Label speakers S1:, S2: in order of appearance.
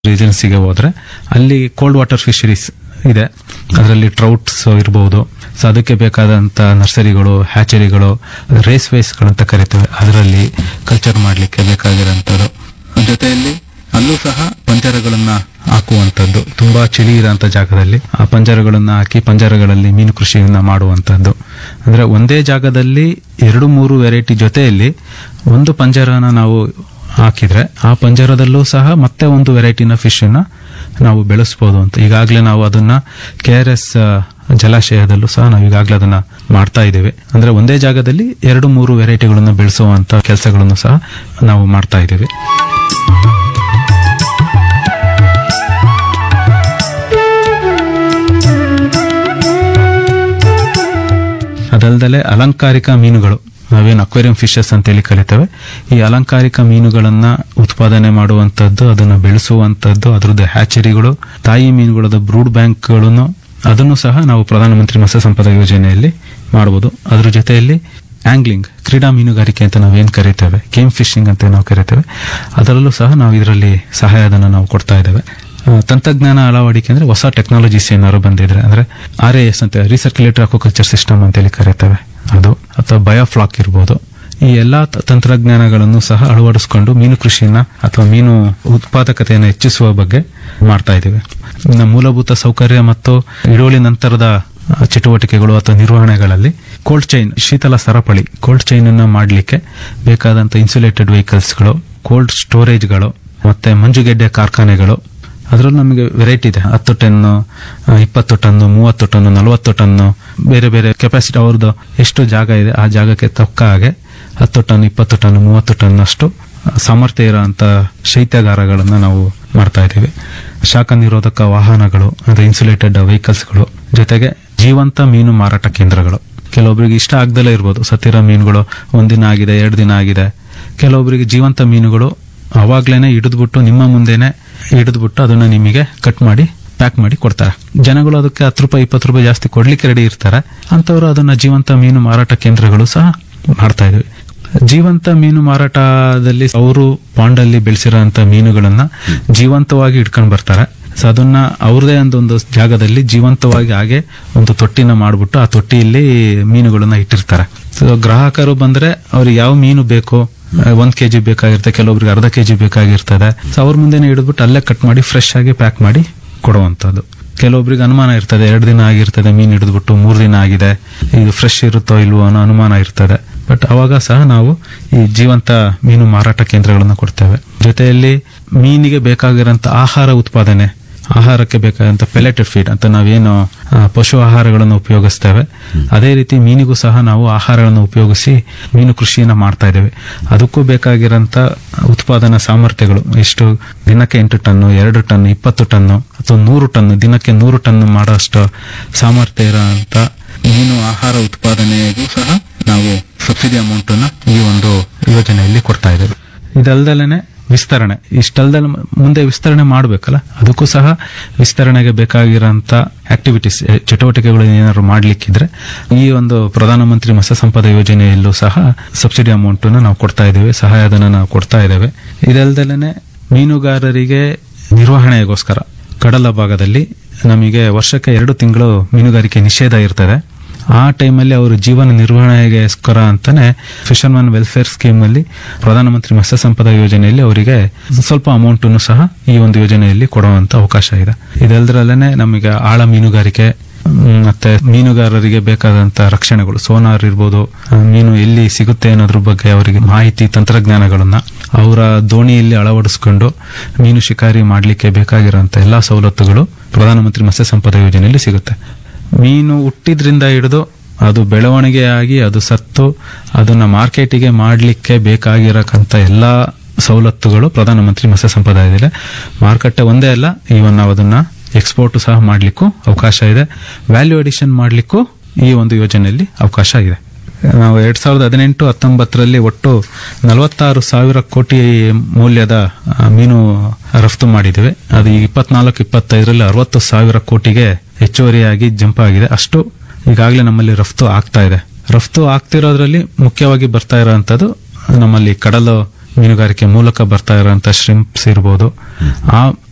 S1: ಏಜೆನ್ಸಿಗೆ ಹೋದ್ರೆ ಅಲ್ಲಿ ಕೋಲ್ಡ್ ವಾಟರ್ ಫಿಶರೀಸ್ ಇದೆ ಅದರಲ್ಲಿ ಟ್ರೌಟ್ಸ್ ಇರಬಹುದು ಸೊ ಅದಕ್ಕೆ ಬೇಕಾದಂತ ನರ್ಸರಿಗಳು ಹ್ಯಾಚರಿಗಳು ರೇಸ್ ವೇಸ್ಗಳಂತ ಕರಿತೇವೆ ಅದರಲ್ಲಿ ಕಲ್ಚರ್ ಮಾಡಲಿಕ್ಕೆ ಬೇಕಾಗಿರೋಂಥದ್ದು ಜೊತೆಯಲ್ಲಿ ಅಲ್ಲೂ ಸಹ ಪಂಜರಗಳನ್ನ ಹಾಕುವಂಥದ್ದು ತುಂಬಾ ಚಳಿ ಇರೋಂಥ ಜಾಗದಲ್ಲಿ ಆ ಪಂಜರಗಳನ್ನ ಹಾಕಿ ಪಂಜರಗಳಲ್ಲಿ ಮೀನು ಕೃಷಿಯನ್ನ ಮಾಡುವಂಥದ್ದು ಅಂದ್ರೆ ಒಂದೇ ಜಾಗದಲ್ಲಿ ಎರಡು ಮೂರು ವೆರೈಟಿ ಜೊತೆಯಲ್ಲಿ ಒಂದು ಪಂಜರನ ನಾವು ಹಾಕಿದ್ರೆ ಆ ಪಂಜರದಲ್ಲೂ ಸಹ ಮತ್ತೆ ಒಂದು ವೆರೈಟಿನ ಫಿಶ್ ನ ನಾವು ಬೆಳೆಸ್ಬೋದು ಅಂತ ಈಗಾಗಲೇ ನಾವು ಅದನ್ನ ಕೆ ಆರ್ ಎಸ್ ಜಲಾಶಯದಲ್ಲೂ ಸಹ ನಾವು ಈಗಾಗಲೇ ಅದನ್ನ ಮಾಡ್ತಾ ಇದ್ದೇವೆ ಅಂದ್ರೆ ಒಂದೇ ಜಾಗದಲ್ಲಿ ಎರಡು ಮೂರು ವೆರೈಟಿಗಳನ್ನು ಬೆಳೆಸುವಂತ ಕೆಲಸಗಳನ್ನು ಸಹ ನಾವು ಮಾಡ್ತಾ ಇದ್ದೇವೆ ಅದಲ್ದಲೆ ಅಲಂಕಾರಿಕ ಮೀನುಗಳು ನಾವೇನು ಅಕ್ವೇರಿಯಂ ಫಿಶಸ್ ಅಂತೇಳಿ ಕರಿತೇವೆ ಈ ಅಲಂಕಾರಿಕ ಮೀನುಗಳನ್ನ ಉತ್ಪಾದನೆ ಮಾಡುವಂತದ್ದು ಅದನ್ನ ಬೆಳೆಸುವಂತದ್ದು ಅದ್ರದ್ದು ಹ್ಯಾಚರಿಗಳು ತಾಯಿ ಮೀನುಗಳದ ಬ್ರೂಡ್ ಬ್ಯಾಂಕ್ಗಳನ್ನು ಅದನ್ನು ಸಹ ನಾವು ಪ್ರಧಾನಮಂತ್ರಿ ಮತ್ಸ್ಯ ಸಂಪದ ಯೋಜನೆಯಲ್ಲಿ ಮಾಡಬಹುದು ಅದ್ರ ಜೊತೆಯಲ್ಲಿ ಆಂಗ್ಲಿಂಗ್ ಕ್ರೀಡಾ ಮೀನುಗಾರಿಕೆ ಅಂತ ನಾವೇನ್ ಕರಿತೇವೆ ಗೇಮ್ ಫಿಶಿಂಗ್ ಅಂತ ನಾವು ಕರಿತೇವೆ ಅದರಲ್ಲೂ ಸಹ ನಾವು ಇದರಲ್ಲಿ ಸಹಾಯಧನ ನಾವು ಕೊಡ್ತಾ ಇದ್ದೇವೆ ಆ, ತಂತ್ರಜ್ಞಾನ ಅಳವಡಿಕೆ ಅಂದ್ರೆ ಹೊಸ ಟೆಕ್ನಾಲಜೀಸ್ ಏನಾದ್ರು ಬಂದಿದ್ರೆ ಅಂದ್ರೆ ಆರ್ ಎಸ್ ಅಂತ ರೀಸರ್ಕ್ಯುಲೇಟರ್ ಅಕ್ವಾಕಲ್ಚರ್ ಸಿಸ್ಟಮ್ ಅಂತೇಳಿ ಕರೀತೇವೆ ಅದು ಅಥವಾ ಬಯೋಫ್ಲಾಕ್ ಇರ್ಬೋದು ಈ ಎಲ್ಲಾ ತ- ತಂತ್ರಜ್ಞಾನಗಳನ್ನು ಸಹ ಅಳವಡಿಸಿಕೊಂಡು ಮೀನು ಕೃಷಿನ ಅಥವಾ ಮೀನು ಉತ್ಪಾದಕತೆಯನ್ನು ಹೆಚ್ಚಿಸುವ ಬಗ್ಗೆ ಮಾಡ್ತಾ ಇದ್ದೇವೆ ಇನ್ನು ಮೂಲಭೂತ ಸೌಕರ್ಯ ಮತ್ತು ಇಳುವಳಿ ನಂತರದ ಆ, ಚಟುವಟಿಕೆಗಳು ಅಥವಾ ನಿರ್ವಹಣೆಗಳಲ್ಲಿ ಕೋಲ್ಡ್ ಚೈನ್ ಶೀತಲ ಸರಪಳಿ ಕೋಲ್ಡ್ ಚೈನ್ ಅನ್ನು ಮಾಡಲಿಕ್ಕೆ ಬೇಕಾದಂತ ಇನ್ಸುಲೇಟೆಡ್ ವೆಹಿಕಲ್ಸ್ಗಳು ಕೋಲ್ಡ್ ಸ್ಟೋರೇಜ್ಗಳು ಮತ್ತೆ ಮಂಜುಗೆಡ್ಡೆ ಕಾರ್ಖಾನೆಗಳು ಅದರಲ್ಲಿ ನಮಗೆ ವೆರೈಟಿ ಇದೆ ಹತ್ತು ಟನ್ನು ಆ, ಇಪ್ಪತ್ತು ಟನ್ನು ಮೂವತ್ತು ಟನ್ನು ನಲವತ್ತು ಟನ್ನು ಬೇರೆ ಬೇರೆ ಕೆಪಾಸಿಟಿ ಅವ್ರದ್ದು ಎಷ್ಟು ಜಾಗ ಇದೆ ಆ ಜಾಗಕ್ಕೆ ತಕ್ಕ ಹಾಗೆ ಹತ್ತು ಟನ್ ಇಪ್ಪತ್ತು ಟನ್ ಮೂವತ್ತು ಟನ್ ಅಷ್ಟು ಸಾಮರ್ಥ್ಯ ಇರುವಂತ ಶೈತ್ಯಾಗಾರಗಳನ್ನು ನಾವು ಮಾಡ್ತಾ ಇದ್ದೀವಿ ಶಾಖ ನಿರೋಧಕ ವಾಹನಗಳು ಅಂದ್ರೆ ಇನ್ಸುಲೇಟೆಡ್ ವೆಹಿಕಲ್ಸ್ಗಳು ಜೊತೆಗೆ ಜೀವಂತ ಮೀನು ಮಾರಾಟ ಕೇಂದ್ರಗಳು ಕೆಲವೊಬ್ಬರಿಗೆ ಇಷ್ಟ ಆಗ್ದಲೇ ಇರ್ಬೋದು ಸತ್ತಿರೋ ಮೀನುಗಳು ಒಂದಿನ ಆಗಿದೆ ಎರಡು ದಿನ ಆಗಿದೆ ಕೆಲವೊಬ್ಬರಿಗೆ ಜೀವಂತ ಮೀನುಗಳು ಅವಾಗ್ಲೇನೆ ಹಿಡಿದ್ಬಿಟ್ಟು ನಿಮ್ಮ ಮುಂದೆನೆ ಹಿಡಿದ್ಬಿಟ್ಟು ಅದನ್ನ ನಿಮಗೆ ಕಟ್ ಮಾಡಿ ಪ್ಯಾಕ್ ಮಾಡಿ ಕೊಡ್ತಾರೆ ಜನಗಳು ಅದಕ್ಕೆ ಹತ್ತು ರೂಪಾಯಿ ಇಪ್ಪತ್ತು ರೂಪಾಯಿ ಜಾಸ್ತಿ ಕೊಡ್ಲಿಕ್ಕೆ ರೆಡಿ ಇರ್ತಾರೆ ಅಂತವರು ಅದನ್ನ ಜೀವಂತ ಮೀನು ಮಾರಾಟ ಕೇಂದ್ರಗಳು ಸಹ ಮಾಡ್ತಾ ಇದ್ವಿ ಜೀವಂತ ಮೀನು ಮಾರಾಟದಲ್ಲಿ ಅವರು ಪಾಂಡಲ್ಲಿ ಬೆಳೆಸಿರೋಂತ ಮೀನುಗಳನ್ನ ಜೀವಂತವಾಗಿ ಇಟ್ಕೊಂಡು ಬರ್ತಾರೆ ಸೊ ಅದನ್ನ ಅವ್ರದೇ ಒಂದೊಂದು ಜಾಗದಲ್ಲಿ ಜೀವಂತವಾಗಿ ಹಾಗೆ ಒಂದು ತೊಟ್ಟಿನ ಮಾಡ್ಬಿಟ್ಟು ಆ ತೊಟ್ಟಿಯಲ್ಲಿ ಮೀನುಗಳನ್ನ ಇಟ್ಟಿರ್ತಾರೆ ಸೊ ಗ್ರಾಹಕರು ಬಂದ್ರೆ ಅವ್ರಿಗೆ ಯಾವ ಮೀನು ಬೇಕು ಒಂದ್ ಕೆಜಿ ಬೇಕಾಗಿರುತ್ತೆ ಕೆಲವೊಬ್ರಿಗೆ ಅರ್ಧ ಕೆಜಿ ಬೇಕಾಗಿರ್ತದೆ ಸೊ ಅವ್ರ ಮುಂದೆನೆ ಹಿಡಿದ್ಬಿಟ್ಟು ಅಲ್ಲೇ ಕಟ್ ಮಾಡಿ ಫ್ರೆಶ್ ಆಗಿ ಪ್ಯಾಕ್ ಮಾಡಿ ಕೊಡುವಂತದ್ದು ಕೆಲವೊಬ್ರಿಗೆ ಅನುಮಾನ ಇರ್ತದೆ ಎರಡು ದಿನ ಆಗಿರ್ತದೆ ಮೀನು ಹಿಡಿದ್ಬಿಟ್ಟು ಮೂರ್ ದಿನ ಆಗಿದೆ ಇದು ಫ್ರೆಶ್ ಇರುತ್ತೋ ಇಲ್ವೋ ಅನ್ನೋ ಅನುಮಾನ ಇರ್ತದೆ ಬಟ್ ಅವಾಗ ಸಹ ನಾವು ಈ ಜೀವಂತ ಮೀನು ಮಾರಾಟ ಕೇಂದ್ರಗಳನ್ನು ಕೊಡ್ತೇವೆ ಜೊತೆಯಲ್ಲಿ ಮೀನಿಗೆ ಬೇಕಾಗಿರೋಂಥ ಆಹಾರ ಉತ್ಪಾದನೆ ಆಹಾರಕ್ಕೆ ಬೇಕಾದಂತ ಪೆಲೆಟೆಡ್ ಫೀಡ್ ಅಂತ ನಾವೇನು ಆ, ಪಶು ಆಹಾರಗಳನ್ನು ಉಪಯೋಗಿಸ್ತೇವೆ ಅದೇ ರೀತಿ ಮೀನಿಗೂ ಸಹ ನಾವು ಆಹಾರಗಳನ್ನು ಉಪಯೋಗಿಸಿ ಮೀನು ಕೃಷಿಯನ್ನ ಮಾಡ್ತಾ ಇದ್ದೇವೆ ಅದಕ್ಕೂ ಬೇಕಾಗಿರೋಂಥ ಉತ್ಪಾದನಾ ಸಾಮರ್ಥ್ಯಗಳು ಎಷ್ಟು ದಿನಕ್ಕೆ ಎಂಟು ಟನ್ನು ಎರಡು ಟನ್ ಇಪ್ಪತ್ತು ಟನ್ನು ಅಥವಾ ನೂರು ಟನ್ ದಿನಕ್ಕೆ ನೂರು ಟನ್ ಮಾಡೋಷ್ಟು ಸಾಮರ್ಥ್ಯ ಇರೋಂಥ ಮೀನು ಆಹಾರ ಉತ್ಪಾದನೆಗೂ ಸಹ ನಾವು ಸಬ್ಸಿಡಿ ಅಮೌಂಟ್ ಅನ್ನ ಈ ಒಂದು ಯೋಜನೆಯಲ್ಲಿ ಕೊಡ್ತಾ ಇದ್ದೇವೆ ಇದಲ್ದಲೇನೆ ವಿಸ್ತರಣೆ ಇಷ್ಟಲ್ದಲ್ಲ ಮುಂದೆ ವಿಸ್ತರಣೆ ಮಾಡಬೇಕಲ್ಲ ಅದಕ್ಕೂ ಸಹ ವಿಸ್ತರಣೆಗೆ ಬೇಕಾಗಿರೋಂಥ ಆಕ್ಟಿವಿಟೀಸ್ ಚಟುವಟಿಕೆಗಳು ಏನಾದ್ರು ಮಾಡ್ಲಿಕ್ಕಿದ್ರೆ ಈ ಒಂದು ಪ್ರಧಾನಮಂತ್ರಿ ಮತ್ಸ್ಯ ಸಂಪದ ಯೋಜನೆಯಲ್ಲೂ ಸಹ ಸಬ್ಸಿಡಿ ಅಮೌಂಟ್ ನಾವು ಕೊಡ್ತಾ ಇದ್ದೇವೆ ಸಹಾಯಧನ ನಾವು ಕೊಡ್ತಾ ಇದ್ದೇವೆ ಇದಲ್ದಲೇನೆ ಮೀನುಗಾರರಿಗೆ ನಿರ್ವಹಣೆಗೋಸ್ಕರ ಕಡಲ ಭಾಗದಲ್ಲಿ ನಮಗೆ ವರ್ಷಕ್ಕೆ ಎರಡು ತಿಂಗಳು ಮೀನುಗಾರಿಕೆ ನಿಷೇಧ ಇರ್ತದೆ ಆ ಟೈಮಲ್ಲಿ ಅವರು ಜೀವನ ನಿರ್ವಹಣೆಗೋಸ್ಕರ ಅಂತಾನೆ ಫಿಶರ್ಮನ್ ವೆಲ್ಫೇರ್ ಸ್ಕೀಮ್ ಅಲ್ಲಿ ಪ್ರಧಾನಮಂತ್ರಿ ಮತ್ಸ್ಯ ಸಂಪದ ಯೋಜನೆಯಲ್ಲಿ ಅವರಿಗೆ ಸ್ವಲ್ಪ ಅಮೌಂಟ್ ಸಹ ಈ ಒಂದು ಯೋಜನೆಯಲ್ಲಿ ಕೊಡುವಂತ ಅವಕಾಶ ಇದೆ ಇದೆಲ್ಲದರಲ್ಲೇನೆ ನಮಗೆ ಆಳ ಮೀನುಗಾರಿಕೆ ಮ್, ಮತ್ತೆ ಮೀನುಗಾರರಿಗೆ ಬೇಕಾದಂತ ರಕ್ಷಣೆಗಳು ಸೋನಾರ್ ಇರ್ಬೋದು ಆ, ಮೀನು ಎಲ್ಲಿ ಸಿಗುತ್ತೆ ಅನ್ನೋದ್ರ ಬಗ್ಗೆ ಅವರಿಗೆ ಮಾಹಿತಿ ತಂತ್ರಜ್ಞಾನಗಳನ್ನ ಅವರ ದೋಣಿಯಲ್ಲಿ ಅಳವಡಿಸಿಕೊಂಡು ಮೀನು ಶಿಕಾರಿ ಮಾಡಲಿಕ್ಕೆ ಬೇಕಾಗಿರುವಂತ ಎಲ್ಲಾ ಸವಲತ್ತುಗಳು ಪ್ರಧಾನಮಂತ್ರಿ ಮತ್ಸ್ಯ ಸಂಪದ ಯೋಜನೆಯಲ್ಲಿ ಸಿಗುತ್ತೆ ಮೀನು ಹುಟ್ಟಿದ್ರಿಂದ ಹಿಡಿದು ಅದು ಬೆಳವಣಿಗೆ ಆಗಿ ಅದು ಸತ್ತು ಅದನ್ನ ಮಾರ್ಕೆಟಿಗೆ ಮಾಡಲಿಕ್ಕೆ ಬೇಕಾಗಿರಕ್ಕಂತ ಎಲ್ಲಾ ಸವಲತ್ತುಗಳು ಪ್ರಧಾನಮಂತ್ರಿ ಮತ್ಸ್ಯ ಸಂಪದಾಯದಲ್ಲಿ ಮಾರುಕಟ್ಟೆ ಒಂದೇ ಅಲ್ಲ ಇವನ್ ನಾವು ಅದನ್ನ ಎಕ್ಸ್ಪೋರ್ಟ್ ಸಹ ಮಾಡ್ಲಿಕ್ಕೂ ಅವಕಾಶ ಇದೆ ವ್ಯಾಲ್ಯೂ ಅಡಿಷನ್ ಮಾಡ್ಲಿಕ್ಕೂ ಈ ಒಂದು ಯೋಜನೆಯಲ್ಲಿ ಅವಕಾಶ ಇದೆ ನಾವು ಎರಡ್ ಸಾವಿರದ ಹದಿನೆಂಟು ಹತ್ತೊಂಬತ್ತರಲ್ಲಿ ಒಟ್ಟು ನಲವತ್ತಾರು ಸಾವಿರ ಕೋಟಿ ಮೌಲ್ಯದ ಆ, ಮೀನು ರಫ್ತು ಮಾಡಿದ್ದೇವೆ ಅದು ಈಗ ಇಪ್ಪತ್ನಾಲ್ಕು ಇಪ್ಪತ್ತೈದರಲ್ಲಿ ಅರವತ್ತು ಸಾವಿರ ಕೋಟಿಗೆ ಹೆಚ್ಚುವರಿಯಾಗಿ ಜಂಪ್ ಆಗಿದೆ ಅಷ್ಟು ಈಗಾಗಲೇ ನಮ್ಮಲ್ಲಿ ರಫ್ತು ಆಗ್ತಾ ಇದೆ ರಫ್ತು ಆಗ್ತಿರೋದ್ರಲ್ಲಿ ಮುಖ್ಯವಾಗಿ ಬರ್ತಾ ಇರೋಂಥದ್ದು ನಮ್ಮಲ್ಲಿ ಕಡಲು ಮೀನುಗಾರಿಕೆ ಮೂಲಕ ಬರ್ತಾ ಇರುವಂತ ಶ್ರಿಂಪ್ಸ್ ಇರ್ಬೋದು ಆ